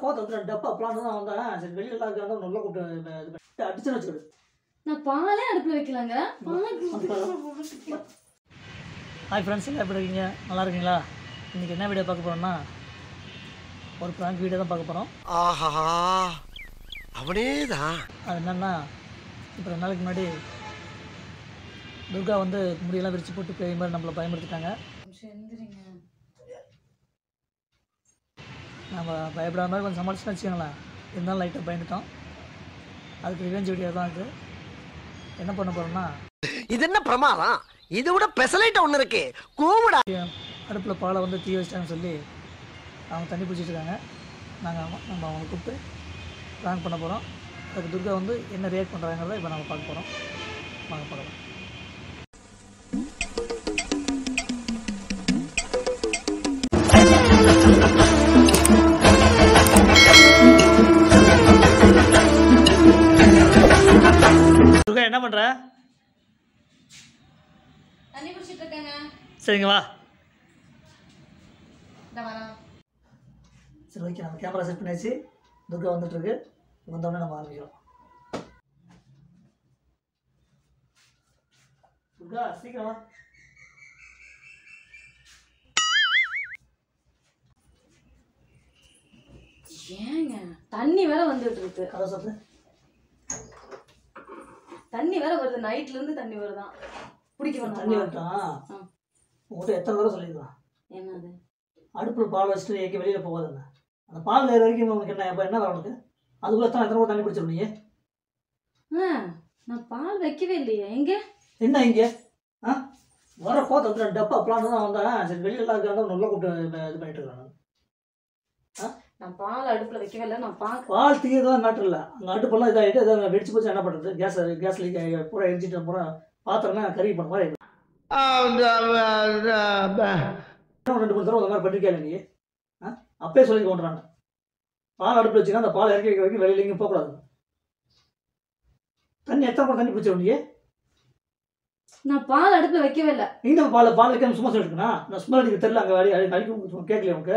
கோத்த வந்து ரெண்டு டப்பா பிளான் தான் வந்தேன் சரி வெளியில எல்லாம் இருக்காங்க நல்லா கூப்பிட்டு இது பண்ணி அடிச்சுன்னு வச்சுக்கிடு நான் பாலே அடுப்புல வைக்கலாங்க பால் ஹாய் ஃப்ரெண்ட்ஸ் எல்லாம் எப்படி இருக்கீங்க நல்லா இருக்கீங்களா இன்றைக்கி என்ன வீடியோ பார்க்க போகிறோம்னா ஒரு ப்ராங்க் வீடியோ தான் பார்க்க போகிறோம் ஆஹா அவனேதான் அது என்னென்னா இப்போ ரெண்டு நாளைக்கு முன்னாடி துர்கா வந்து முடியெல்லாம் விரிச்சு போட்டு பேய் மாதிரி நம்மளை பயன்படுத்திட்டாங்க எந்திரிங்க நம்ம பயப்படாத மாதிரி கொஞ்சம் சமாளிச்சுன்னு வச்சுக்கோங்களேன் இருந்தாலும் லைட்டாக பயந்துட்டோம் அதுக்கு ரிவெஞ்ச் வீடியோ தான் இது என்ன பண்ண போகிறோம்னா இது என்ன பிரமாதம் இதை விட பெசலைட் ஒண்ணு இருக்கு கூவுடா அடுப்பில் பாலை வந்து தீ வச்சிட்டாங்கன்னு சொல்லி அவங்க தண்ணி பிடிச்சிட்டு இருக்காங்க நாங்கள் நம்ம அவங்களை கூப்பிட்டு ப்ராங்க் பண்ண போகிறோம் அதுக்கு துர்கா வந்து என்ன ரியாக்ட் பண்ணுறாங்கிறத இப்போ நம்ம பார்க்க போகிறோம் வாங்க பார்க்கலாம் துர்கா என்ன பண்ணுற தண்ணி குடிச்சிட்டு இருக்கேங்க சரிங்க வா இந்த வரேன் சரி ஓகே நம்ம கேமரா செட் பண்ணியாச்சு துர்கா வந்துட்டுருக்கு வந்தோடனே நம்ம ஆரம்பிக்கிறோம் துர்கா சீக்கிரம் வா ஏங்க தண்ணி வேற வந்துட்டு இருக்கு கதை சொல்லு தண்ணி வேற வருது நைட்ல இருந்து தண்ணி வருதான் குடிக்க தண்ணி வேணாமா வந்துட்டான் ஆ. உங்கள்கிட்ட எத்தனை தடவை சொல்லியிருக்கான் என்னது அடுப்பில் பால் வச்சுட்டு எங்கே வெளியில் போகாதுங்க அந்த பால் நேரம் வரைக்கும் உனக்கு என்ன எப்போ என்ன வரும் உனக்கு அதுக்குள்ளே தான் எத்தனை தண்ணி குடிச்சிடும் நீ ஆ, நான் பால் வைக்கவே இல்லையே எங்க என்ன இங்கே ஆ வர கோத்த வந்து ரெண்டு டப்பா பிளான் தான் வந்தேன் சரி வெளியில் எல்லாம் இருக்காங்க நல்லா கூப்பிட்டு இது பண்ணிட்டு இருக்காங்க நான் பால் அடுப்புல வைக்கவே இல்லை நான் பார்க்க பால் தீயதான் மேட்டர் இல்லை அங்கே அடுப்பெல்லாம் இதாகிட்டு அதை வெடிச்சு போச்சு என்ன பண்ணுறது கேஸ் கேஸ் லீக் பூரா எரிஞ்சிட்டு பூரா பாத்திரம்லாம் கறி பண்ண மாதிரி ஆயிடும். இன்னும் ரெண்டு மூணு தடவை அந்த மாதிரி பண்ணிருக்கேன் நீ ஆ அப்பயே சொல்லி கொண்டுறாங்க பால் அடுப்பில் வச்சுன்னா அந்த பால் இறக்கி வைக்க வரைக்கும் வெளியில எங்கேயும் போகக்கூடாது தண்ணி எத்தனை கூட தண்ணி பிடிச்சிடும் நீ நான் பால் அடுப்புல வைக்கவே இல்லை நீ தான் பால் பால் வைக்காம சும்மா சொல்லிட்டுனா நான் ஸ்மெல் அடிக்க தெரியல அங்கே அடி அடி அடிக்க கேட்கல உனக்கு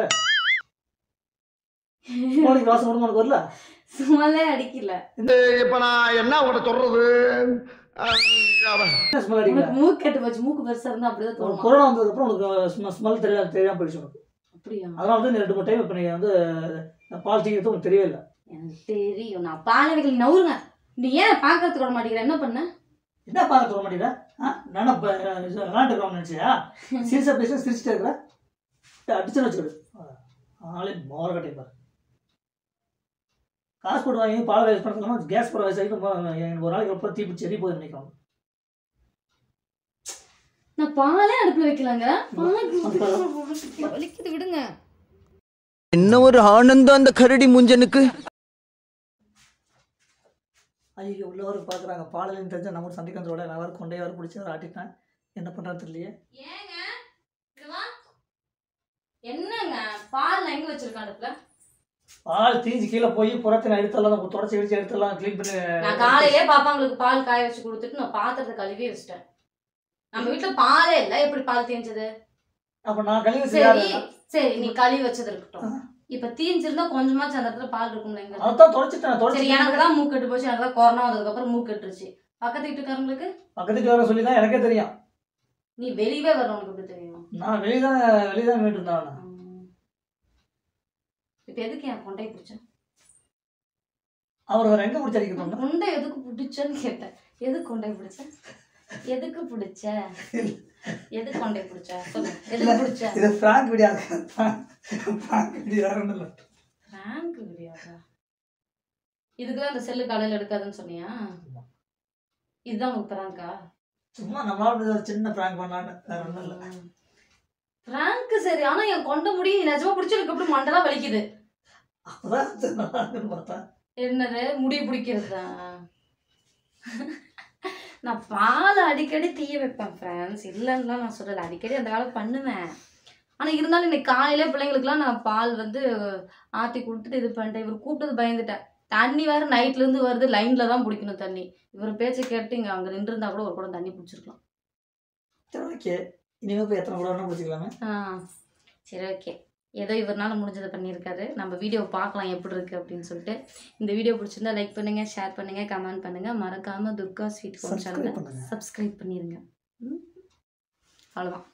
ஸ்மெல் வாசம் மட்டும் உனக்கு வரல சும்மாலே அடிக்கல இப்ப நான் என்ன உங்கள்கிட்ட சொல்றது என்ன ஸ்மெல் அடிக்கல உனக்கு மூக்கு கெட்டு போச்சு மூக்கு பெருசா இருந்தா அப்படிதான் உனக்கு தோணும் கொரோனா வந்ததுக்கப்புறம் உனக்கு ஸ்மெல் தெரியல தெரியாம போயிடுச்சு உனக்கு அப்படியா அதனால வந்து நீ ரெண்டு மூணு டைம் இப்போ நீ வந்து பால் தீங்கிறது உனக்கு தெரியவே இல்லை எனக்கு தெரியும் நான் பால் வைக்கல நவுருங்க நீ ஏன் பாக்கிறதுக்கு விட மாட்டேங்கிற என்ன பண்ண என்ன பார்க்க தோண மாட்டேங்குதா ஆ நான் இப்போ விளாண்டுக்கிறோம் நினச்சியா சீரியஸாக பேச சிரிச்சுட்டே இருக்கிற அடிச்சுன்னு வச்சுக்கிடு ஆளே மோர கட்டை பாரு காசு போட்டு வாங்கி பால் வேஸ்ட் பண்ணுறதுலாம் கேஸ் போட வயசு எனக்கு ஒரு நாளைக்கு அப்புறம் தீ பிடிச்சி எரி போகுது நினைக்கிறோம் நான் பாலே அடுப்புல வைக்கலங்க பால் வலிக்குது விடுங்க என்ன ஒரு ஆனந்தம் அந்த கரடி முஞ்சனுக்கு ஐயோ உள்ளவருக்கு பார்க்குறாங்க பாலில் தெரிஞ்சா நம்ம சண்டைக்கு வந்துரோட நான் வேறு கொண்டே வேறு பிடிச்சி வேறு ஆட்டிட்டேன் என்ன பண்ணுறது தெரியலையே ஏங்க இங்க வா. என்னங்க பால் எங்க வச்சிருக்கான் அடுப்புல பால் தீஞ்சு கீழே போய் புறத்தை எடுத்துடலாம் தொடச்சி அடிச்சு எடுத்துடலாம் க்ளீன் பண்ணி நான் காலையிலே பாப்பாங்களுக்கு பால் காய வச்சு கொடுத்துட்டு நான் பாத்திரத்தை கழுவி வச்சிட்டேன் நம்ம வீட்டுல பாலே இல்ல எப்படி பால் தீஞ்சது அப்போ நான் கழுவி சரி வச்சு சரி நீ கழுவி வச்சது இருக்கட்டும் இப்ப தீஞ்சிருந்தா கொஞ்சமாச்சும் அந்த இடத்துல பால் இருக்கும்ல எங்க அதான் தொடச்சிட்டேன் சரி தொடச்சி எனக்கு தான் மூக்கு கெட்டு போச்சு எனக்கு தான் கொரோனா வந்ததுக்கு அப்புறம் மூக்கு கெட்டுருச்சு பக்கத்து வீட்டுக்காரங்களுக்கு பக்கத்துக்கு வர சொல்லி தான் எனக்கே தெரியும் நீ வெளியவே வரணும் உனக்கு எப்படி தெரியும் நான் வெளியே தான் வெளியே தான் போயிட்டு இருந்தேன் நான். உம். இப்ப எதுக்கு என் கொண்டை பிடிச்ச அவர் வேற எங்க பிடிச்சி அடிக்க கொண்டை எதுக்கு பிடிச்சன்னு கேட்டேன் எதுக்கு கொண்டை பிடிச்ச எதுக்கு பிடிச்ச எதுக்கு கொண்டை பிடிச்ச சொல்லு எதுக்கு பிடிச்ச இது ஃப்ராங்க் வீடியோ ஃப்ராங்க் வீடியோ யாரும் இல்லை ரேங்க் விடியாதா இதுக்குதான் இந்த செல்லு காலையில எடுக்காதுன்னு சொன்னியா இதுதான் உனக்கு பிராங்கா சும்மா நம்மளால முடிஞ்ச ஒரு சின்ன ஃப்ராங்க் பண்ணலான்னு வேற ஒன்றும் இல்லை பிராங்க் சரி ஆனா என் கொண்ட முடி நிஜமா பிடிச்சிருக்கு அப்படி மண்டலாம் வலிக்குது அப்பதான் சரி நல்லா இருக்குன்னு பார்த்தேன் என்னது முடி பிடிக்கிறது நான் பால் அடிக்கடி தீய வைப்பேன் ஃப்ரெண்ட்ஸ் இல்லைன்னுலாம் நான் சொல்லலை அடிக்கடி அந்த காலம் பண்ணுவேன் ஆனால் இருந்தாலும் இன்னைக்கு காலையில பிள்ளைங்களுக்குலாம் நான் பால் வந்து ஆற்றி கொடுத்துட்டு இது பண்ணிட்டேன் இவர் கூப்பிட்டது பயந்துட்டேன் தண்ணி வேறு நைட்லேருந்து வருது லைனில் தான் பிடிக்கணும் தண்ணி இவர் பேச்சை கேட்டு இங்கே அங்கே நின்றுருந்தா கூட ஒரு குடம் தண்ணி பிடிச்சிருக்கலாம் சரி ஓகே இனிமேல் போய் எத்தனை கூட வேணா பிடிச்சிக்கலாமே ஆ சரி ஓகே ஏதோ இவர்னால முடிஞ்சதை பண்ணியிருக்காரு நம்ம வீடியோ பார்க்கலாம் எப்படி இருக்குது அப்படின்னு சொல்லிட்டு இந்த வீடியோ பிடிச்சிருந்தா லைக் பண்ணுங்கள் ஷேர் பண்ணுங்கள் கமெண்ட் பண்ணுங்கள் மறக்காமல் துர்கா ஸ்வீட் ஹோம் Subscribe சேனலை பண்ணுங்க. சப்ஸ்கிரைப் பண்ணிடுங்க ம்? அவ்வளோதான்